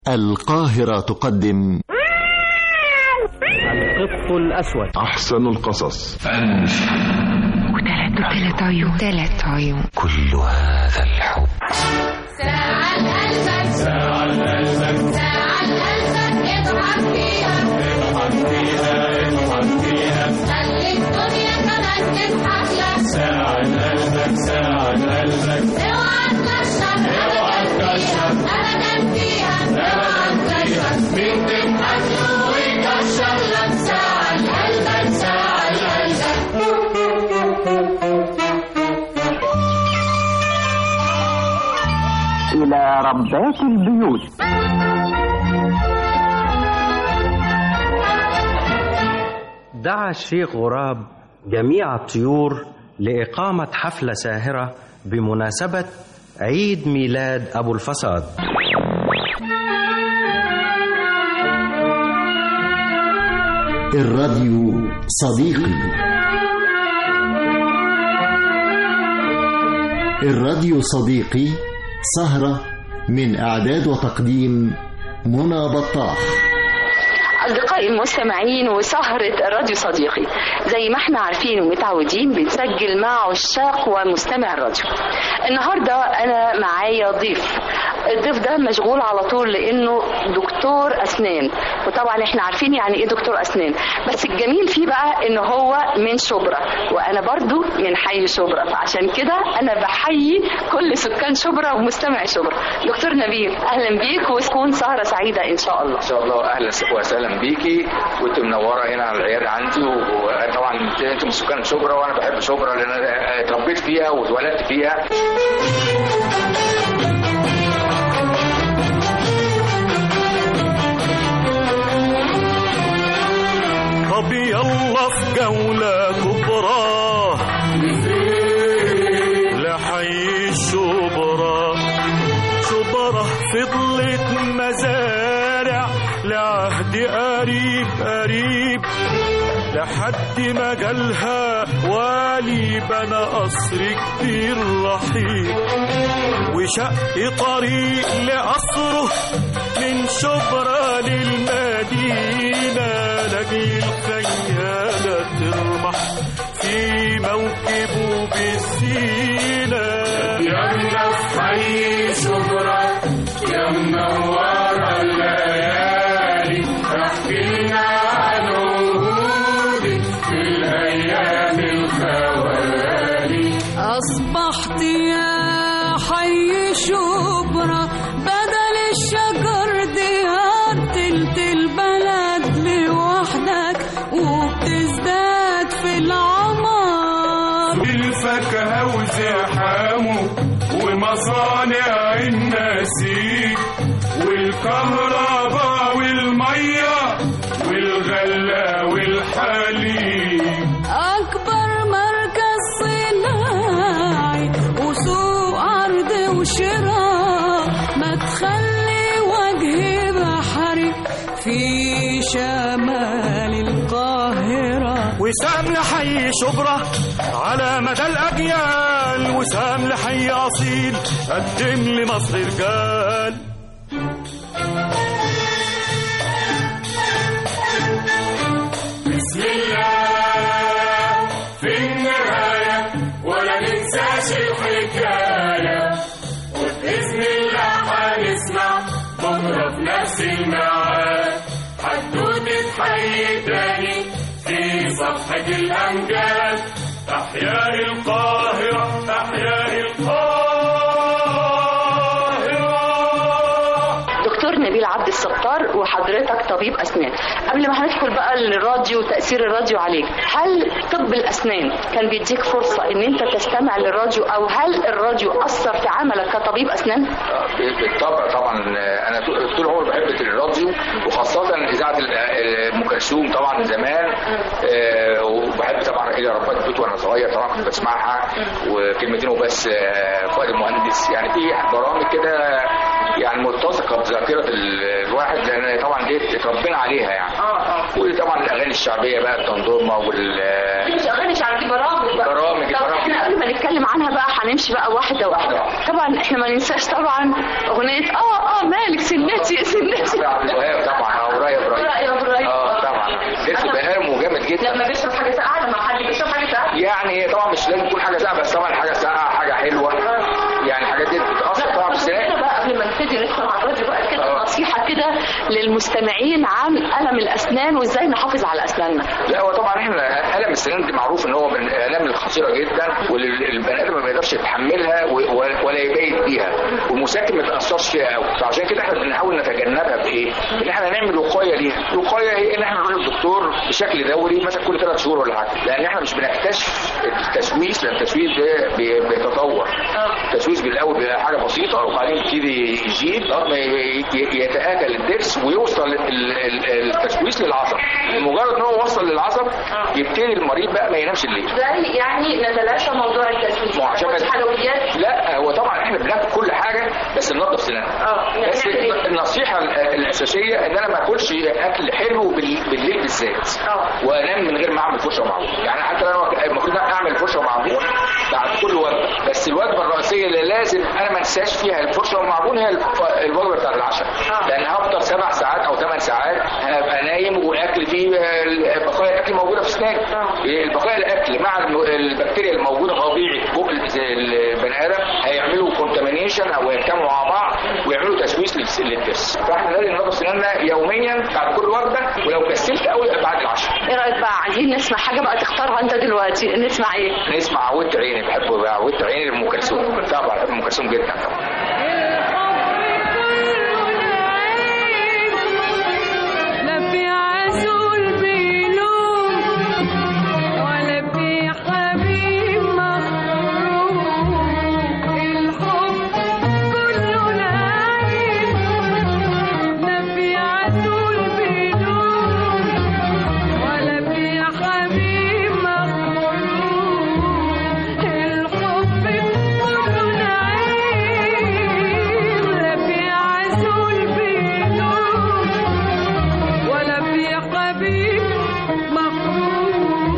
القاهرة تقدم القط الأسود أحسن القصص وثلاث وثلاث عيون ثلاث عيون كل هذا الحب ساعة قلبك ساعة قلبك ساعة قلبك اضحك فيها اضحك فيها اضحك فيها خلي الدنيا كمان تضحك لك ساعة قلبك ساعة قلبك اوعى تكشف اوعى تكشف ابدا فيها اوعى تكشف مين تضحك له ويكشف لك ساعة قلبك ساعة قلبك إلى ربات البيوت دعا الشيخ غراب جميع الطيور لإقامة حفلة ساهرة بمناسبة عيد ميلاد أبو الفساد الراديو صديقي الراديو صديقي سهرة من إعداد وتقديم منى بطاح أصدقائي المستمعين وسهرة الراديو صديقي زي ما احنا عارفين ومتعودين بنسجل مع عشاق ومستمع الراديو النهاردة أنا معايا ضيف الضيف ده مشغول على طول لأنه دكتور أسنان وطبعا احنا عارفين يعني ايه دكتور أسنان بس الجميل فيه بقى ان هو من شبرا وأنا برضو من حي شبرا فعشان كده أنا بحيي كل سكان شبرا ومستمع شبرا دكتور نبيل أهلا بيك وتكون سهرة سعيدة إن شاء الله ان شاء الله اهلا وسهلا بيكي وانت منوره هنا على العياده عندي وطبعا انت من سكان شبرا وانا بحب شبرا لان انا اتربيت فيها واتولدت فيها طب يلا في جولة كبرى لحي الشبرا شبرا فضلت مزارع لعهد قريب قريب لحد ما جالها والي بنى قصر كتير رحيب وشق طريق لقصره من شبرا للمدينة لاجل الخيالة ترمح في موكبه بالزينة يمنا في حي شبرا يا منورة الليالي احكي لنا عن وجودك في الأيام الخوالي أصبحت يا حي شبرا بدل الشجر ديار تلت البلد لوحدك وبتزداد في العمر الفاكهة وزحامه ومصانع النسيج والكهرباء والمية والغلة والحليب أكبر مركز صناعي وسوق عرض وشراء ما تخلي وجه بحري في شمال القاهرة وسام لحي شبرا على مدى الأجيال وسام لحي أصيل قدم لمصر رجال بسم الله في النهاية ولا ننساش الحكاية وبإذن الله هنسمع بكرة في نفس الميعاد حدوتة حي تاني في صفحة الأمجاد أحياء القاهرة أحياء القاهرة دكتور نبيل عبد الستار وحضرتك طبيب اسنان قبل ما هندخل بقى للراديو وتاثير الراديو عليك هل طب الاسنان كان بيديك فرصه ان انت تستمع للراديو او هل الراديو اثر في عملك كطبيب اسنان بالطبع طبعا انا طول عمري بحب الراديو وخاصه اذاعه ام كلثوم طبعا من زمان آه، وبحب طبعا الى ربات البيوت وانا صغير طبعا كنت بسمعها وكلمتين وبس آه، فؤاد المهندس يعني في برامج كده يعني ملتصقه بذاكره ال- الواحد لان طبعا دي اتربينا عليها يعني اه اه وطبعا الاغاني الشعبيه بقى التنظيمه وال دي مش اغاني شعبيه دي برامج بقى برامج، طب برامج. احنا قبل ما نتكلم عنها بقى هنمشي بقى واحده واحده طبعا احنا ما ننساش طبعا اغنيه اه اه اه مالك سنتي سنتي عبد الوهاب طبعا اه ورايا ابراهيم رأي ابراهيم اه طبعا لسه بهارم وجامد جدا لما بيشرب حاجه ساقعه لما حد بيشرب حاجه ساقعه يعني هي طبعا مش لازم تكون حاجه ساقعه بس طبعا حاجه ساقعه حاجه حلوه يعني الحاجات دي بتاثر طبعا في كده السنان بقى قبل ما نبتدي نسمع على الراديو بقى كده آه. نصيحه كده للمستمعين عن الم الاسنان وازاي نحافظ على اسناننا لا هو طبعا احنا الم السنان دي معروف ان هو من الالام الخطيره جدا والبني ادم ما بيقدرش يتحملها و- و- ولا يبيت بيها والمسكن ما يتاثرش فيها قوي فعشان كده احنا بنحاول نتجنبها بايه؟ ان احنا نعمل وقايه ليها الوقايه هي ان احنا نروح للدكتور بشكل دوري مثلا كل ثلاث شهور ولا حاجه لان احنا مش بنكتشف التسويس لان التسويس ده بي- بيتطور التسويس بالاول بيبقى حاجه بسيطه وبعدين يبتدي يزيد لغايه ما ي- ي- يتاكل الضرس ويوصل ال- ال- التسويس للعصب مجرد ان هو وصل للعصب يبتدي المريض بقى ما ينامش الليل ازاي يعني نتلاشى موضوع التسويس ما هو عشان ما- الحلويات لا هو طبعا احنا بناكل كل حاجه بس ننظف سناننا اه يعني بس نعمل إيه؟ النصيحه ال- الاساسيه ان انا ما اكلش اكل حلو بال- بالليل بالذات اه وانام من غير ما اعمل فرشه ومعجون يعني حتى لو أنا المفروض اعمل فرشه ومعجون بعد كل وجبه بس الوجبه الرئيسيه اللي لازم انا ما انساش فيها الفرشه والمعجون هي الف- الوجبه بتاعت العشاء لان هفطر سبع ساعات او ثمان ساعات هبقى نايم والاكل فيه آه، بقايا الاكل موجوده في اسناني البقايا الاكل مع الم- البكتيريا الموجوده في طبيعه بق البني ادم هيعملوا كونتامينيشن او يجتمعوا مع بعض ويعملوا تسويس للس- للضرس فاحنا لازم ننظف سناننا يوميا بعد كل وجبه ولو كسلت قوي بعد العشاء ايه رايك بقى عايزين نسمع حاجه بقى تختارها انت دلوقتي نسمع ايه نسمع عودت عيني بحب عودت عيني لام كلثوم طبعا بحب ام كلثوم جدا طبعا لا في عسول بيلوم ولا في حبيب مخروم الحب كله نعيم لا في عسول بيلوم ولا في حبيب مخروم الحب كله نعيم لا في عسول بيلوم ولا في حبيب محروم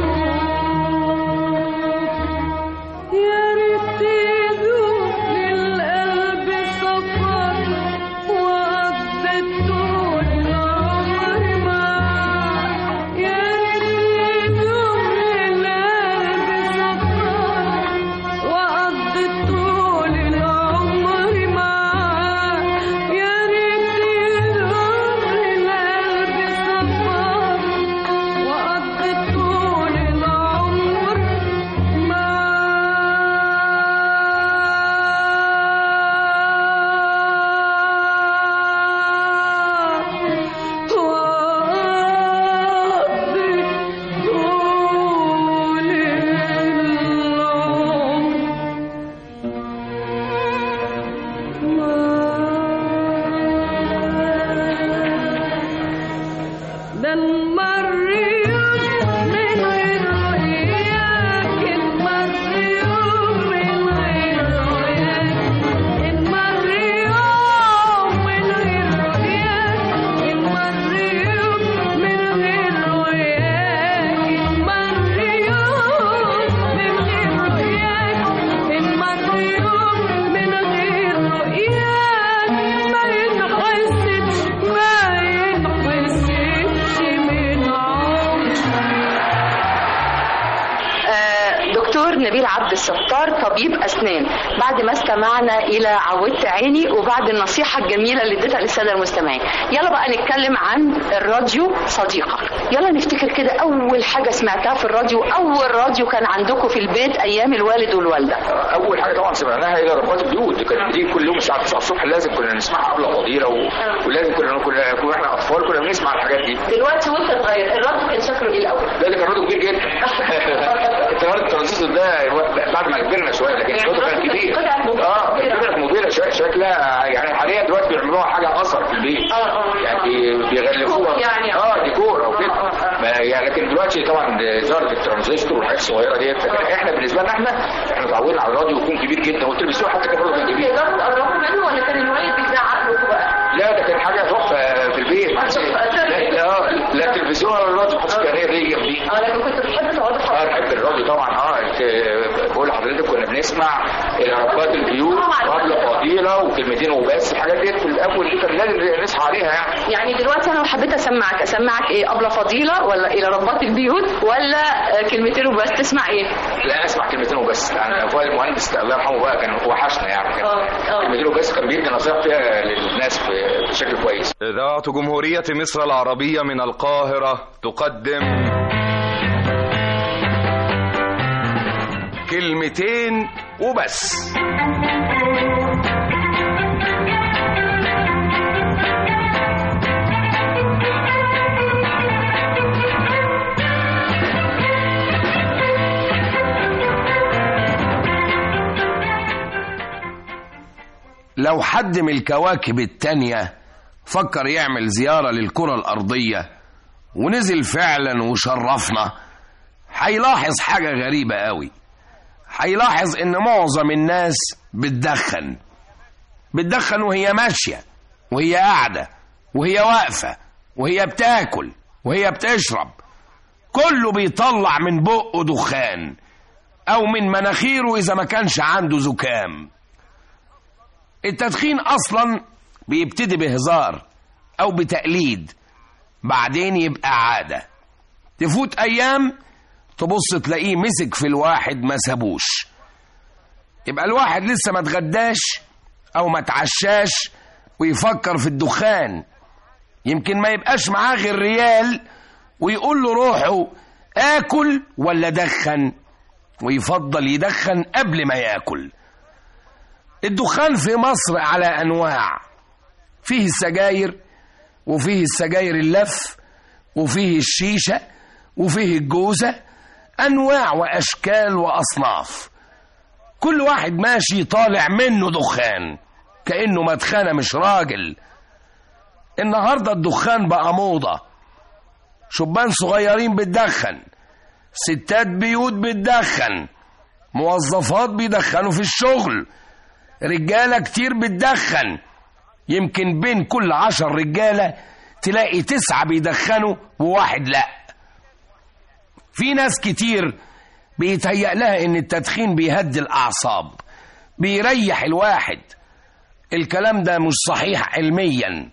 يا ريت يدوم للقلب سفر وقضيت طول العمر معاه يا ريت يدوم للقلب سفر وقضيت طول العمر معاه يا ريت يدوم للقلب سفر وقضيت طول العمر معاه وقضيت طول العمر ده المر يوم من غير رؤياك المر يوم من غير رؤياك المر يوم من غير رؤياك المر يوم من غير رؤياك المر يوم من غير رؤياك المر يوم من غير رؤياك ما ينحسبش ما ينحسبش من عمرك آه، دكتور نبيل عبد الستار طبيب اسنان بعد ما استمعنا الى عودت عيني وبعد النصيحه الجميله اللي اديتها للساده المستمعين يلا بقى نتكلم عن الراديو صديقك يلا نفتكر كده اول حاجه سمعتها في الراديو اول راديو كان عندكم في البيت ايام الوالد والوالده اول حاجه طبعا سمعناها هي ربات البيوت دي كانت بتيجي كل يوم الساعه 9 الصبح لازم كنا نسمعها قبل فضيله و... ولازم كنا كنا كنا احنا اطفال كنا بنسمع الحاجات دي دلوقتي وانت صغير الراديو كان شكله ايه الاول ده اللي كان راديو كبير جدا التيار الترانزستور ده بعد ما كبرنا شويه لكن الراديو كان كبير اه كانت موبيله شويه شكلها يعني حاليا دلوقتي بيعملوها حاجه اثر في البيت يعني بي- بيغلفوها يعني. اه ديكور او كده ما- يعني لكن دلوقتي طبعا ظهرت الترانزستور والحاجات الصغيره ديت لكن احنا بالنسبه لنا احنا احنا اتعودنا على الراديو يكون كبير جدا والتلفزيون حتى كان برضه كان كبير تقدروا تقربوا منه ولا كان الوالد بيزعق لكم بقى؟ لا ده كان حاجه تحفه في البيت لا لا اه لا التلفزيون ولا الراديو محدش كان دي جنبي اه لكن كنتوا بتحبوا تقعدوا اه حوالي نحب الراديو طبعا اه انت بقول لحضرتك كنا بنسمع الى ربات البيوت قبل فضيله وكلمتين وبس الحاجات ديت في ال- الاول دي كان لازم نصحى عليها يعني يعني دلوقتي انا لو حبيت اسمعك اسمعك ايه ابله فضيله ولا الى ربات البيوت ولا آه، كلمتين وبس تسمع ايه لا اسمع كلمتين وبس يعني اخويا المهندس الله يرحمه بقى كان وحشنا يعني كان كلمتين وبس كان بيدي نصيحه فيها للناس ب- بشكل كويس إذاعة جمهورية مصر العربية من القاهرة تقدم كلمتين وبس لو حد من الكواكب التانية فكر يعمل زيارة للكرة الأرضية ونزل فعلا وشرفنا هيلاحظ حاجة غريبة قوي هيلاحظ ان معظم الناس بتدخن بتدخن وهي ماشية وهي قاعدة وهي واقفة وهي بتاكل وهي بتشرب كله بيطلع من بقه دخان او من مناخيره اذا ما كانش عنده زكام التدخين اصلا بيبتدي بهزار او بتقليد بعدين يبقى عاده تفوت ايام تبص تلاقيه مسك في الواحد ما سابوش يبقى الواحد لسه ما اتغداش او ما اتعشاش ويفكر في الدخان يمكن ما يبقاش معاه غير ريال ويقول له روحه اكل ولا دخن ويفضل يدخن قبل ما ياكل الدخان في مصر على انواع فيه السجاير وفيه السجاير اللف وفيه الشيشه وفيه الجوزه انواع واشكال واصناف كل واحد ماشي طالع منه دخان كانه مدخنه مش راجل النهارده الدخان بقى موضه شبان صغيرين بتدخن ستات بيوت بتدخن موظفات بيدخنوا في الشغل رجالة كتير بتدخن يمكن بين كل عشر رجالة تلاقي تسعة بيدخنوا وواحد لا في ناس كتير بيتهيأ لها ان التدخين بيهدي الاعصاب بيريح الواحد الكلام ده مش صحيح علميا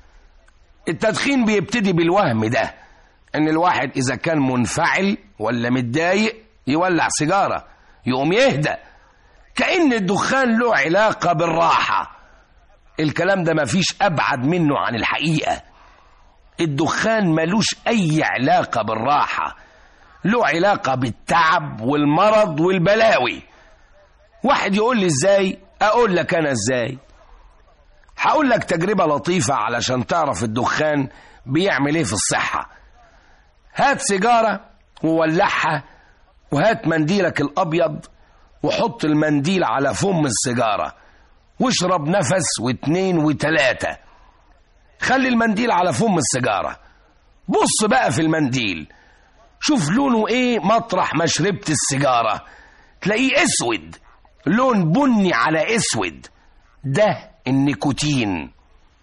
التدخين بيبتدي بالوهم ده ان الواحد اذا كان منفعل ولا متضايق يولع سيجاره يقوم يهدى كأن الدخان له علاقة بالراحة الكلام ده مفيش أبعد منه عن الحقيقة الدخان ملوش أي علاقة بالراحة له علاقة بالتعب والمرض والبلاوي واحد يقول لي ازاي اقول لك انا ازاي هقول لك تجربة لطيفة علشان تعرف الدخان بيعمل ايه في الصحة هات سيجارة وولعها وهات منديلك الابيض وحط المنديل على فم السيجارة واشرب نفس واتنين وتلاتة خلي المنديل على فم السيجارة بص بقى في المنديل شوف لونه ايه مطرح ما شربت السيجارة تلاقيه اسود لون بني على اسود ده النيكوتين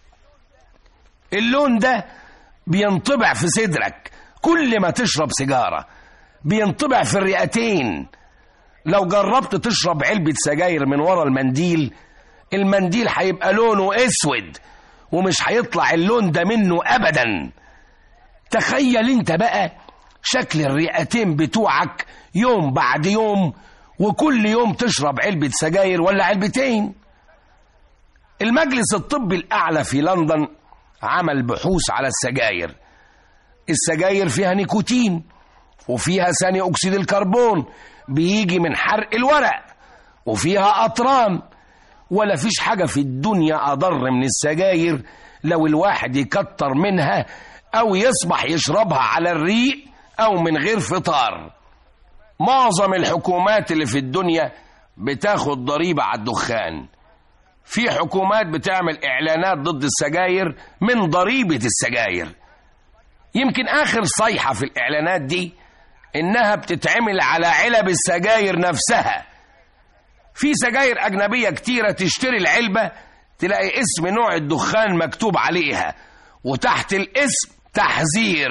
اللون ده بينطبع في صدرك كل ما تشرب سيجارة بينطبع في الرئتين لو جربت تشرب علبة سجاير من ورا المنديل المنديل هيبقى لونه اسود ومش هيطلع اللون ده منه ابدا تخيل انت بقى شكل الرئتين بتوعك يوم بعد يوم وكل يوم تشرب علبة سجاير ولا علبتين المجلس الطبي الأعلى في لندن عمل بحوث على السجاير السجاير فيها نيكوتين وفيها ثاني أكسيد الكربون بيجي من حرق الورق وفيها أطران ولا فيش حاجة في الدنيا أضر من السجاير لو الواحد يكتر منها أو يصبح يشربها على الريق أو من غير فطار معظم الحكومات اللي في الدنيا بتاخد ضريبة على الدخان في حكومات بتعمل إعلانات ضد السجاير من ضريبة السجاير يمكن آخر صيحة في الإعلانات دي إنها بتتعمل على علب السجاير نفسها في سجاير أجنبية كتيرة تشتري العلبة تلاقي اسم نوع الدخان مكتوب عليها وتحت الاسم تحذير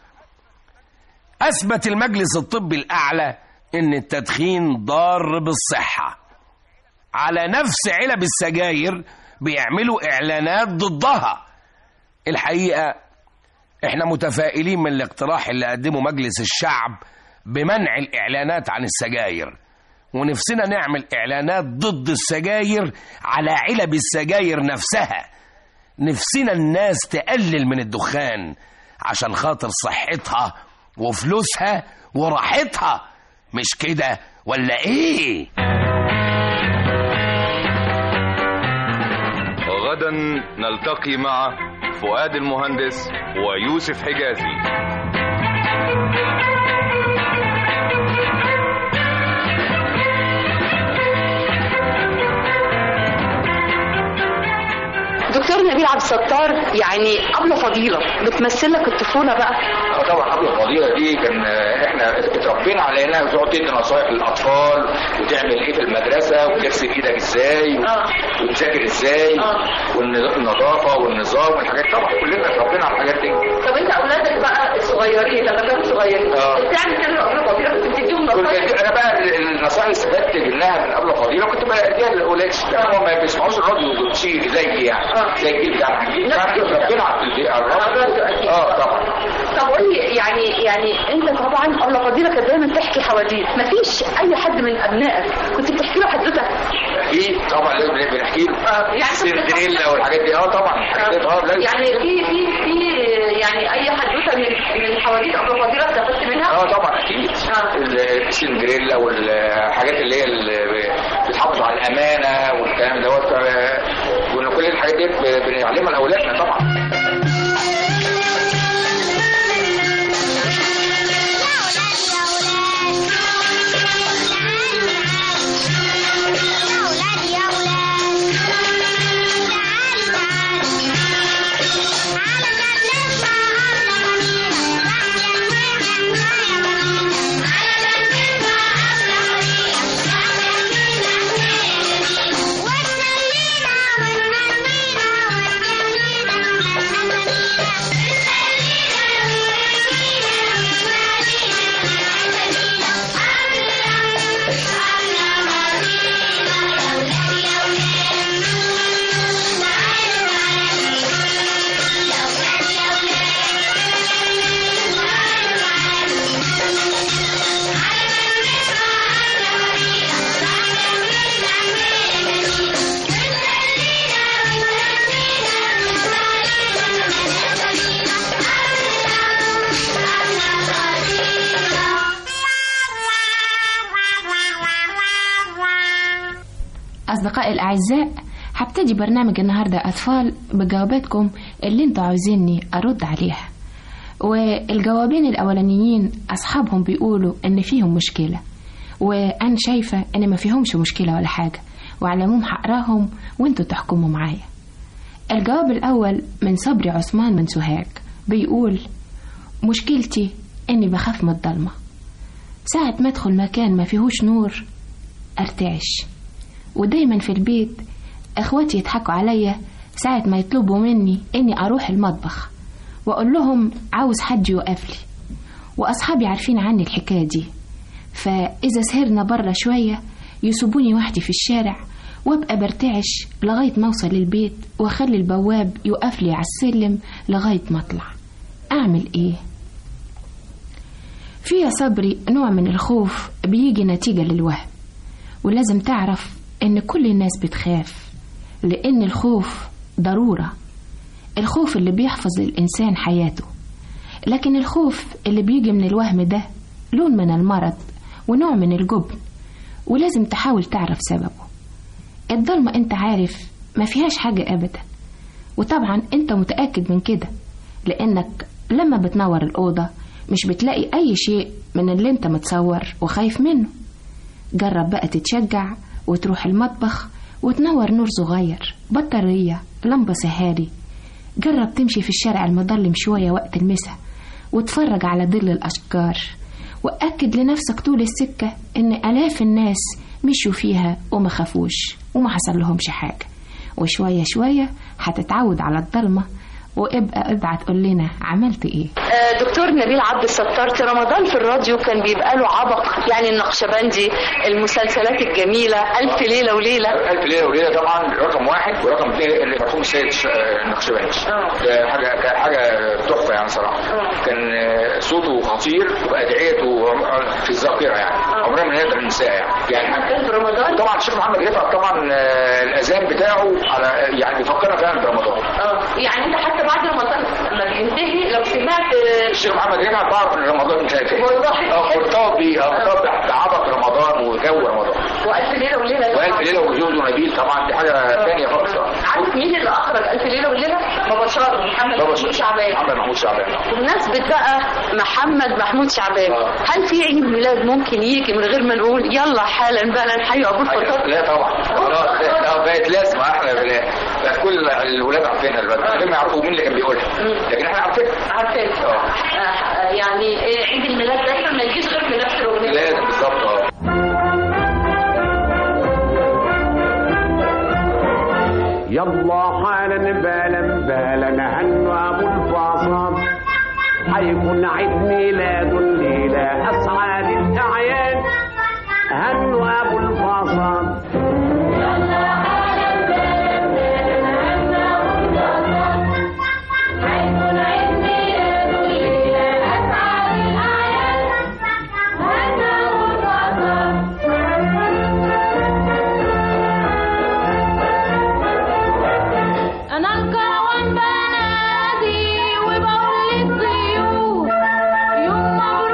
أثبت المجلس الطبي الأعلى إن التدخين ضار بالصحة على نفس علب السجاير بيعملوا إعلانات ضدها الحقيقة احنا متفائلين من الاقتراح اللي قدمه مجلس الشعب بمنع الإعلانات عن السجاير ونفسنا نعمل إعلانات ضد السجاير على علب السجاير نفسها نفسنا الناس تقلل من الدخان عشان خاطر صحتها وفلوسها وراحتها مش كده ولا ايه غدا نلتقي مع فؤاد المهندس ويوسف حجازي دكتور نبيل عبد الستار يعني أبلة فضيلة بتمثل لك الطفولة بقى اه طبعا قبل الفضيله دي كان آه، احنا اتربينا على انها بتقعد تدي نصايح للاطفال وتعمل ايه في المدرسه وتغسل ايدك ازاي و- وتذاكر ازاي والنظافه والنظام والحاجات طبعا كلنا اتربينا على الحاجات دي طب انت اولادك بقى الصغيرين لما كانوا صغيرين اه. بتعمل كده أبلة فضيلة كنت بتديهم كل نصايح انا بقى النصائح اللي استفدت منها من قبل فضيله كنت بديها للاولاد لان هم ما بيسمعوش الراديو كتير زي يعني زي الجيل بتاعنا الجيل بتاعنا اتربينا على على الراديو اه طبعا طب قول لي يعني يعني انت طبعا أبلة فضيلة كانت دايما تحكي حواديت مفيش اي حد من ابنائك كنت بتحكي له حدوته في طبعا لازم بنحكي له سندريلا والحاجات دي اه طبعا الحاجات دي اه لازم يعني في في في يعني اي حدوته من من حواديت أبلة فضيلة استفدت منها اه طبعا اكيد السندريلا والحاجات اللي هي اللي بتحافظ على الامانه والكلام دوت آه، وكل الحاجات دي بنعلمها لاولادنا طبعا أصدقائي الأعزاء هبتدي برنامج النهاردة أطفال بجواباتكم اللي انتوا عاوزيني أرد عليها والجوابين الأولانيين أصحابهم بيقولوا إن فيهم مشكلة وأنا شايفة إن ما فيهمش مشكلة ولا حاجة وعلى العموم هقراهم وانتوا تحكموا معايا الجواب الأول من صبري عثمان من سوهاج بيقول مشكلتي إني بخاف من الضلمة ساعة ما أدخل مكان ما فيهوش نور أرتعش ودايما في البيت اخواتي يضحكوا عليا ساعة ما يطلبوا مني اني اروح المطبخ واقول لهم عاوز حد يوقف لي واصحابي عارفين عني الحكاية دي فاذا سهرنا بره شوية يسيبوني وحدي في الشارع وابقى برتعش لغاية ما اوصل البيت واخلي البواب يوقف لي على السلم لغاية ما اطلع اعمل ايه في يا صبري نوع من الخوف بيجي نتيجة للوهم ولازم تعرف ان كل الناس بتخاف لان الخوف ضرورة الخوف اللي بيحفظ للإنسان حياته لكن الخوف اللي بيجي من الوهم ده لون من المرض ونوع من الجبن ولازم تحاول تعرف سببه الضلمة انت عارف ما فيهاش حاجة أبدا وطبعا انت متأكد من كده لأنك لما بتنور الأوضة مش بتلاقي أي شيء من اللي انت متصور وخايف منه جرب بقى تتشجع وتروح المطبخ وتنور نور صغير بطارية لمبة سهاري جرب تمشي في الشارع المظلم شوية وقت المساء وتفرج على ظل الأشجار وأكد لنفسك طول السكة إن آلاف الناس مشوا فيها وما خافوش وما حصل لهمش حاجة وشوية شوية هتتعود على الضلمة وابقى ابعت قول لنا عملت ايه آه، دكتور نبيل عبد الستار في رمضان في الراديو كان بيبقى له عبق يعني النقشبندي المسلسلات الجميلة ألف ليلة وليلة ألف ليلة وليلة طبعا رقم واحد ورقم اثنين اللي مرحوم السيد ش- آه، النقشبندي ده حاجة كان حاجة تحفة يعني صراحة كان آه، صوته خطير وأدعيته في الذاكرة يعني عمرنا ما نقدر ننساها يعني يعني في رمضان طبعا الشيخ محمد رفعت طبعا آه، الأذان بتاعه على يعني بيفكرنا فعلا برمضان اه يعني انت حتى بعد رمضان لما بينتهي لو سمعت الشيخ محمد رفعت بعرف ان رمضان انتهى والله. اه مرتبط بيه اه مرتبط بعبق رمضان وجو رمضان وألف ليلة وليلة طبعاً. والف ليله وجوز ونبيل طبعا دي حاجه ثانيه خالص عارف مين اللي أخرج ألف ليلة وليلة؟ بابا شارو محمد بابا محمود شعبان محمد محمود شعبان بمناسبة بقى محمد محمود شعبان هل في عيد ميلاد ممكن يجي من غير ما نقول يلا حالا بقى نحيي أبو الفطاط لا طبعا خلاص ده- ده بقت لازمه احنا بن- بقت كل الولاد عارفينها دلوقتي من غير ما يعرفوا مين اللي كان بيقولها لكن احنا عارفينها عارفين يعني إيه عيد الميلاد دايما ما يجيش غير في نفس الأغنية لازم بالظبط اه يلا حالا بالا بالا هنو ابو الفاصل حيكون عيد ميلاد الليله اسعد الاعياد هنو ابو الفاصل أنا الكروان بنادي وبقول للضيوف يوم مبروك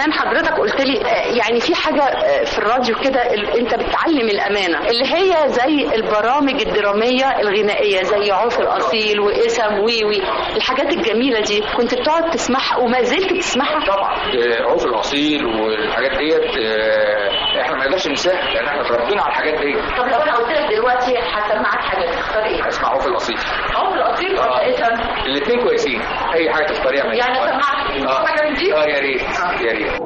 كمان حضرتك قلت لي آه، يعني في حاجه آه، في الراديو كده ال- انت بتعلم الامانه اللي هي زي البرامج الدراميه الغنائيه زي عوف الاصيل واسم ويوي الحاجات الجميله دي كنت بتقعد تسمعها وما زلت بتسمعها طبعا آه، عوف الاصيل والحاجات ديت آه، احنا ما نقدرش ننساها لان احنا اتربينا على الحاجات ديت طب لو انا قلت لك دلوقتي هسمعك حاجه تختار ايه؟ اسمع عوف الاصيل عوف الاصيل ولا اسم؟ الاثنين كويسين اي حاجه تختاريها منهم. يعني اسمعك اه حاجه من دي؟ اه يا ريت يا ريت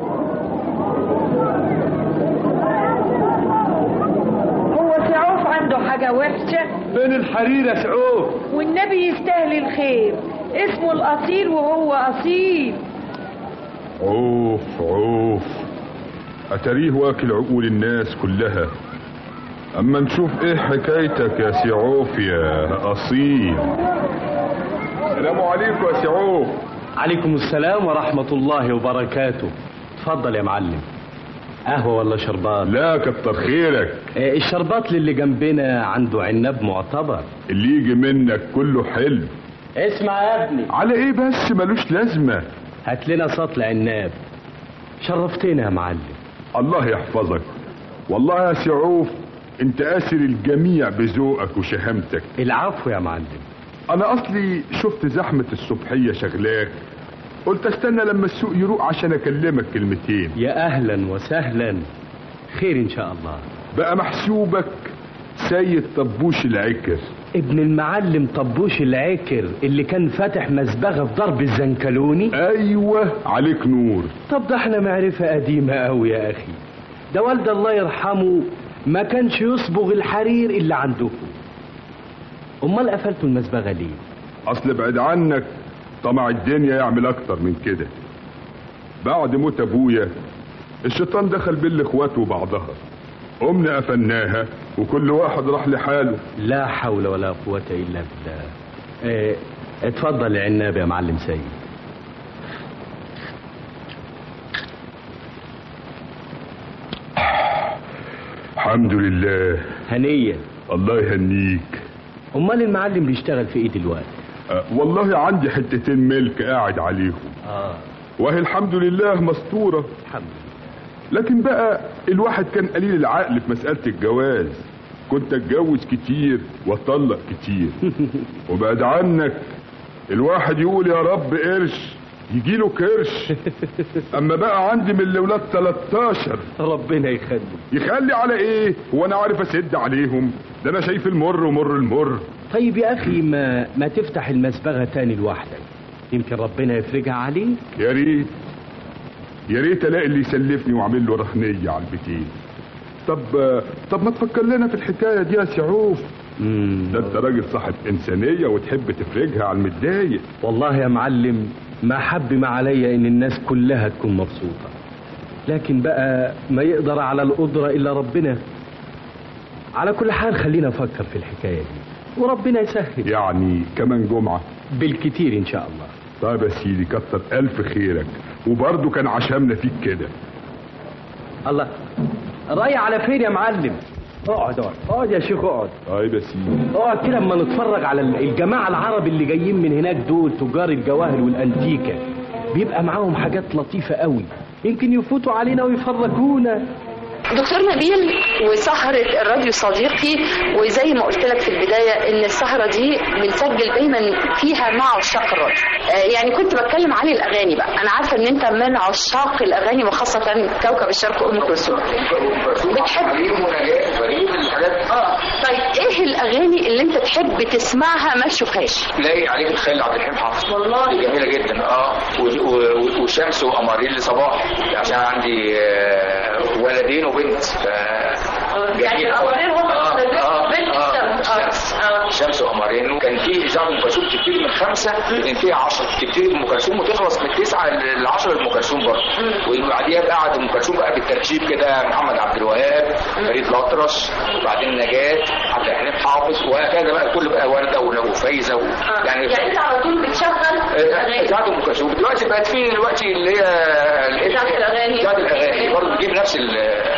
هو سعوف عنده حاجة وحشة فين الحرير يا سعوف والنبي يستاهل الخير اسمه الأصيل وهو أصيل عوف عوف أتريه واكل عقول الناس كلها أما نشوف إيه حكايتك يا سي عوف يا أصيل السلام عليكم يا سي عوف عليكم السلام ورحمة الله وبركاته اتفضل يا معلم قهوة ولا شربات لا كتر خيرك آه، الشربات اللي جنبنا عنده عنب معتبر اللي يجي منك كله حلو اسمع يا ابني على إيه بس ملوش لازمة هات لنا سطل عناب شرفتنا يا معلم الله يحفظك والله يا سي عوف انت اسر الجميع بذوقك وشهامتك العفو يا معلم انا اصلي شفت زحمة الصبحية شغلاك قلت استنى لما السوق يروق عشان اكلمك كلمتين يا اهلا وسهلا خير ان شاء الله بقى محسوبك سيد طبوش العكر ابن المعلم طبوش العكر اللي كان فاتح مزبغة في ضرب الزنكلوني ايوه عليك نور طب ده احنا معرفة قديمة قوي يا اخي ده والد الله يرحمه ما كانش يصبغ الحرير الا عندكم امال قفلتوا المزبغة ليه اصل بعد عنك طمع الدنيا يعمل اكتر من كده بعد موت ابويا الشيطان دخل بين الاخوات وبعضها قمنا قفلناها وكل واحد راح لحاله لا حول ولا قوة الا بالله اه اتفضل يا عناب يا معلم سيد الحمد لله هنية الله يهنيك امال المعلم بيشتغل في ايه دلوقتي أه والله عندي حتتين ملك قاعد عليهم اه وهي الحمد لله مستورة الحمد لكن بقى الواحد كان قليل العقل في مسألة الجواز كنت اتجوز كتير واطلق كتير وبعد عنك الواحد يقول يا رب قرش يجيله كرش اما بقى عندي من الاولاد 13 ربنا يخلي يخلي على ايه هو انا عارف اسد عليهم ده انا شايف المر ومر المر طيب يا اخي ما ما تفتح المسبغة تاني لوحدك يمكن ربنا يفرجها عليك يا ريت يا ريت الاقي اللي يسلفني واعمل له رهنيه على البيتين طب طب ما تفكر لنا في الحكايه دي يا سعوف ده انت راجل صاحب انسانيه وتحب تفرجها على المتضايق والله يا معلم ما حب ما عليا ان الناس كلها تكون مبسوطة لكن بقى ما يقدر على القدرة الا ربنا على كل حال خلينا نفكر في الحكاية دي وربنا يسهل يعني كمان جمعة بالكتير ان شاء الله طيب يا سيدي كتر الف خيرك وبرضه كان عشمنا فيك كده الله رايح على فين يا معلم اقعد اقعد اقعد يا شيخ اقعد طيب يا سيدي اقعد كده اما نتفرج على الجماعة العرب اللي جايين من هناك دول تجار الجواهر والانتيكة بيبقى معاهم حاجات لطيفة قوي يمكن يفوتوا علينا ويفرجونا دكتور نبيل وسهرة الراديو صديقي وزي ما قلت لك في البداية ان السهرة دي بنسجل دايما فيها مع عشاق الراديو آه يعني كنت بتكلم عن الاغاني بقى انا عارفة ان انت من عشاق الاغاني وخاصة كوكب الشرق ام كلثوم بتحب اه طيب ايه الاغاني اللي انت تحب تسمعها ما تشوفهاش لاقي عليك الخيل عبد الحليم حافظ والله جميله جدا اه و- و- وشمس وقمرين لصباح عشان عندي آه، ولدين وبنت ف يعني القمرين هم بنت الشمس شمس وقمرين وكان في اذاعه ام كلثوم بتبتدي من خمسه بتنتهي 10 بتبتدي ام كلثوم وتخلص من تسعه ل 10 لام كلثوم برضه وبعديها بقى قعد ام كلثوم بقى بالترتيب كده محمد عبد الوهاب فريد الأطرش وبعدين نجاة عبد الحليم حافظ وهكذا بقى كل بقى ورده وفايزه و... يعني يعني انت على طول بتشغل اذاعه ام كلثوم دلوقتي بقت في دلوقتي اللي هي اذاعه الاغاني اذاعه الاغاني برضه بتجيب نفس ال اه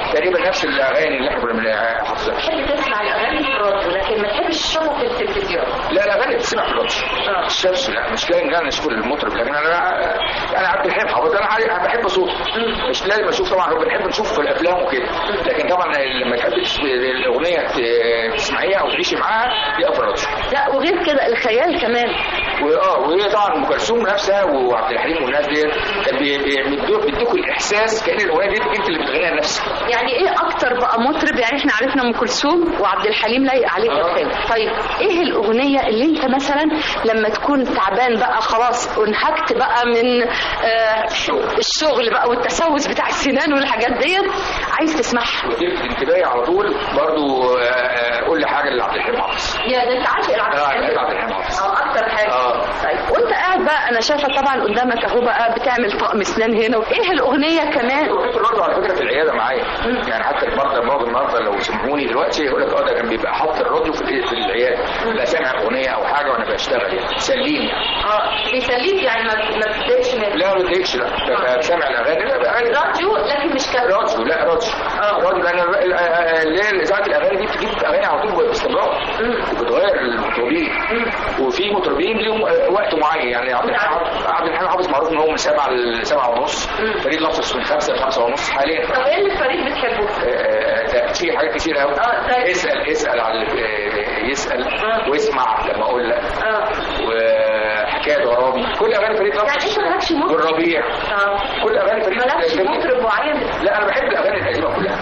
تقريبا نفس الاغاني اللي احنا كنا حافظينها تحب تسمع الاغاني في الراديو لكن ما تحبش تشوفها في التلفزيون لا الاغاني بتسمع في الراديو الشمس لا مش لاقي ان انا اشكر المطرب لكن انا انا عبد الحليم حافظ انا عارف- انا بحب صوته مش لازم اشوف طبعا هو بنحب نشوف في الافلام وكده لكن طبعا لما تحب تس- الاغنيه ت- تسمعيها او تعيشي معاها دي في الراديو لا وغير كده الخيال كمان واه وهي طبعا ام كلثوم نفسها وعبد الحليم والناس دي كان بي- بي- بيدوك بيدوك الاحساس كان الاغنيه دي انت اللي بتغنيها لنفسك يعني ايه اكتر بقى مطرب يعني احنا عرفنا ام كلثوم وعبد الحليم لايق عليه الخيال طيب ايه الاغنيه اللي انت مثلا لما تكون تعبان بقى خلاص وانهكت بقى من آه الشغل بقى والتسوس بتاع السنان والحاجات ديت عايز تسمعها وتلفت انتباهي على طول برضو آه، آه، قول لي حاجه لعبد الحليم حافظ يا ده انت عاشق العبد اه الحليم عبد الحليم حافظ اه اكتر حاجه اه طيب وانت قاعد بقى انا شايفه طبعا قدامك اهو بقى بتعمل طقم اسنان هنا وايه الاغنيه كمان وكنت برضه على فكره في العياده معايا يعني حتى المرضى المرضى النهارده لو سمعوني دلوقتي يقول لك اه ده كان بيبقى حاطط الراديو في في العياده لا سامع اغنيه او حاجه وانا بشتغل يعني سليني اه بيسليك يعني ما ما بتضايقش منه لا ما بتضايقش لا ده سامع الاغاني لا اغاني راديو لكن مش كده راديو لا راديو راديو لان ال- آه، اللي هي اذاعه الاغاني دي بتجيب اغاني على طول باستمرار وبتغير المطربين وفي مطربين ليهم آه، وقت معين يعني عبد الحليم حافظ- عبد الحليم حافظ معروف ان هو من 7 ل 7 ونص فريد الأطرش من 5 ل 5 ونص حاليا طب ايه اللي فريد بتحبه؟ آه، ده في حاجات كتير قوي طيب. اسال اسال على اللي- آه، يسال واسمع لما اقول لك وحكايه غرامي كل اغاني فريد يعني الأطرش انت مالكش مطرب والربيع اه كل اغاني فريد مالكش فريد- مطرب معين لا انا بحب الاغاني القديمه كلها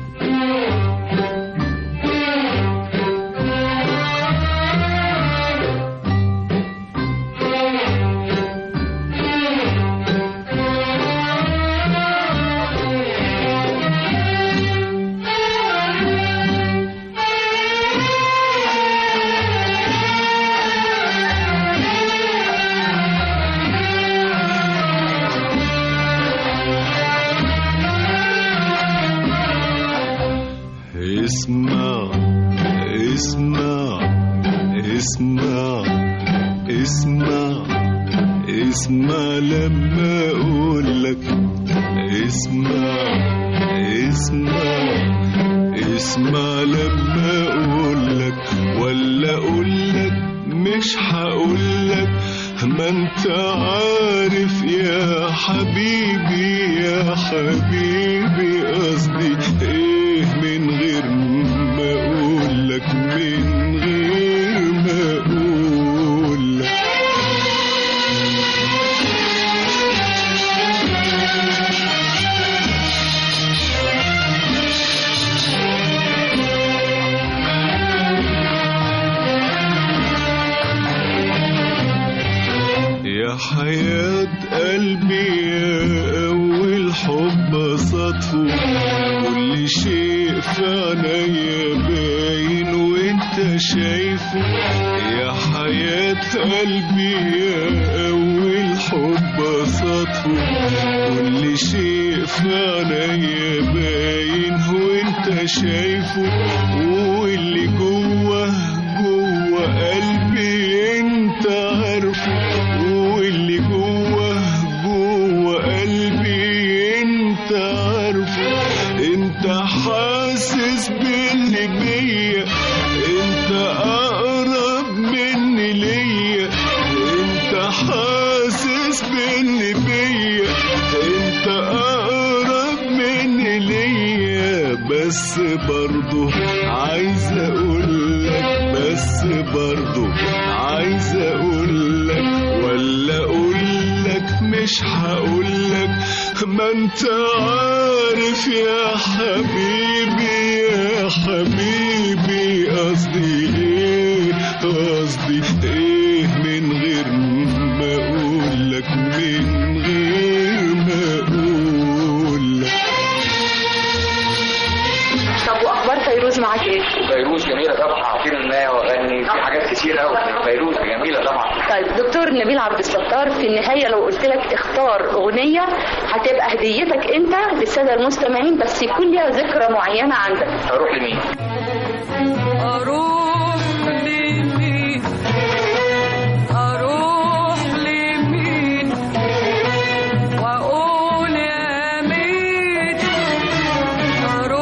اسمع اسمع اسمع اسمع اسمع لما اقول لك اسمع اسمع اسمع لما اقول لك ولا اقول لك مش هقول لك ما انت عارف يا حبيبي يا حبيبي قصدي ايه من غير ما اقول لك من غير ما اقول لك يا حياة قلبي يا أول حب صدفه كل شيء في عينيا باين وانت شايفه يا حياة قلبي يا أول حب صدفه كل شيء في عينيا باين وانت شايفه واللي جوه جوه قلبي انت عارفه واللي جوه جوه قلبي انت عارفه انت حاسس باللي بيا انت اقرب مني ليا انت حاسس باللي بيا انت اقرب مني ليا بس برضه عايز اقول لك بس برضه عايز اقول لك ولا اقول لك مش هقول لك ما انت عارف يا حبيبي يا حبيبي قصدي ايه قصدي ايه من غير ما اقول لك من غير ما اقول لك طب واخبار فيروز معاك ايه؟ فيروز جميله طبعا عارفين ان هي واغني في حاجات كتير قوي فيروز جميله طبعا طيب دكتور نبيل عبد الستار في النهايه لو قلت لك اختار اغنيه هتبقى هديتك انت للساده المستمعين بس يكون ليها ذكرى معينه عندك هروح لمين؟ أروح لمين أروح لمين وأقول يا مين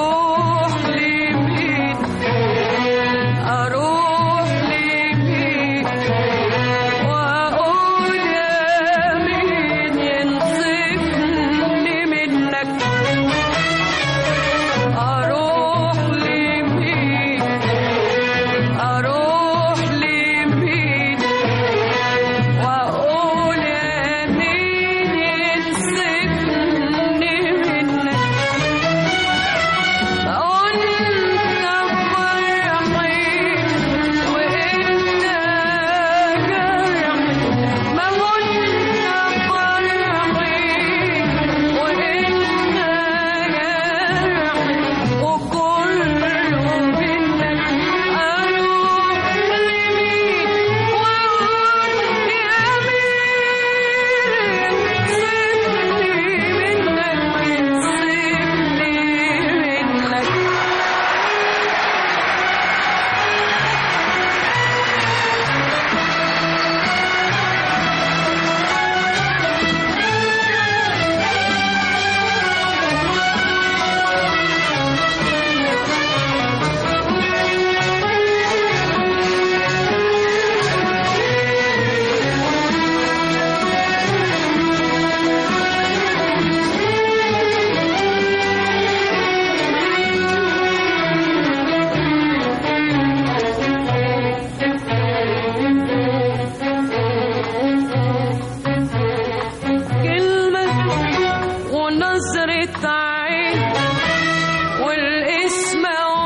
ونظرة عين والاسم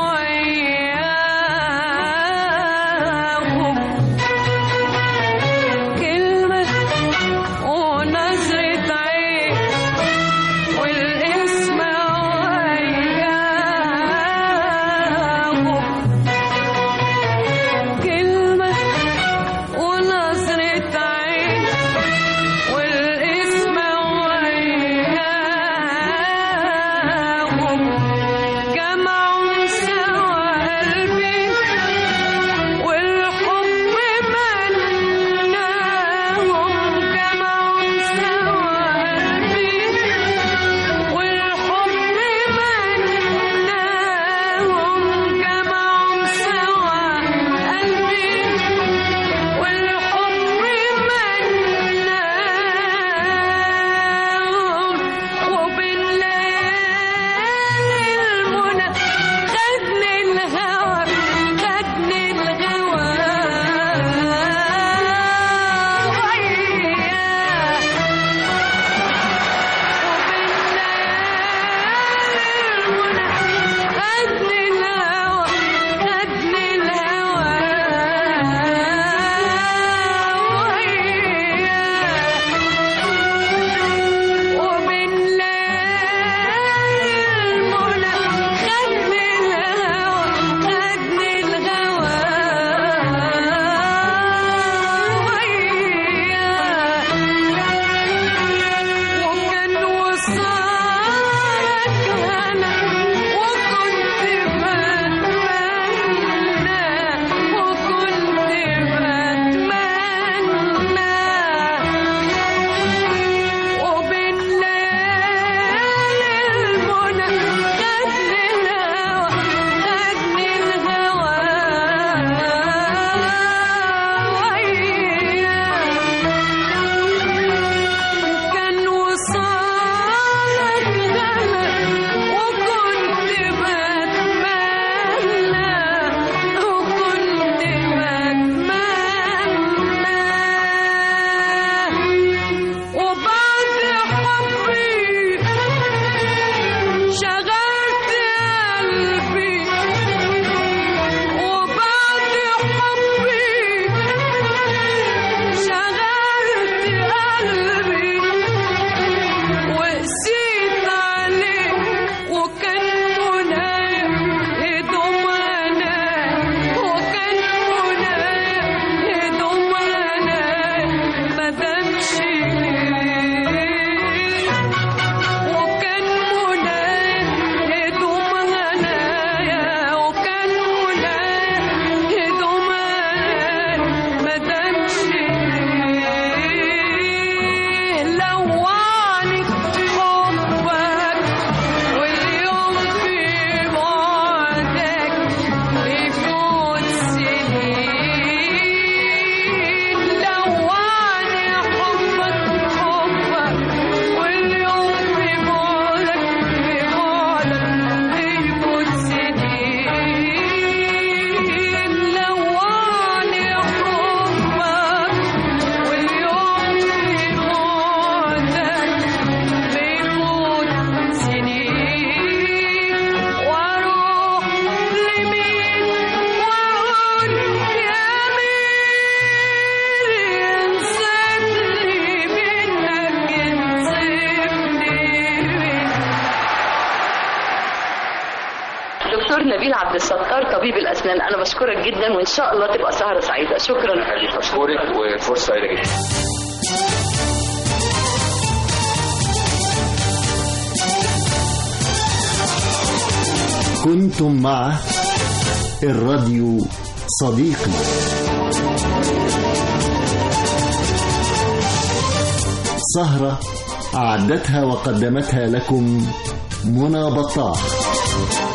وياهم كلمة ونظرة عين والاسم وياهم كلمة ونظرة عين والاسم وياهم جمعوا سوا قلبي والحب مناهم جمعوا سوا قلبي والحب مناهم جمعوا سوا قلبي والحب مناهم وبالليل المنى خدني الهوى خدني الغوى وياه خدني الهوى خدني الهوى وياه وبالليل المنى خدني الهوى خدني الغوى وياه وكان وصالك هنا وكنت بتمنى وكنت بتمنى وبالليل المنى خدني الهوى خدني الهوى وياه كان وصالك غلا وكنت بتمنى وكنت بتمنى وبعد حبي شغلت قلبي وبعد حبي شغلت قلبي وقسيت عليه وكان منايا هدوم عنايا وكان منايا هدوم عنايا مدامش ليه وكان منايا هدوم عنايا وكان منايا هدوم عنايا مدامش ليه لوعني حبك واليوم في بعدك بيفوت سنين لوعني حبك حبك واليوم في بعدك في بعدك بيفوت سنين لوعني حبك واليوم في بعدك بيفوت سنين واروح لمين واقول يا مين ينصفني منك ينصفني دكتور نبيل عبد الستار طبيب الأسنان أنا بشكرك جدا وإن شاء الله تبقى سهرة سعيدة شكرا بشكرك وفرصه سعيده جدا كنتم مع الراديو صديقي سهرة أعدتها وقدمتها لكم منى بطاح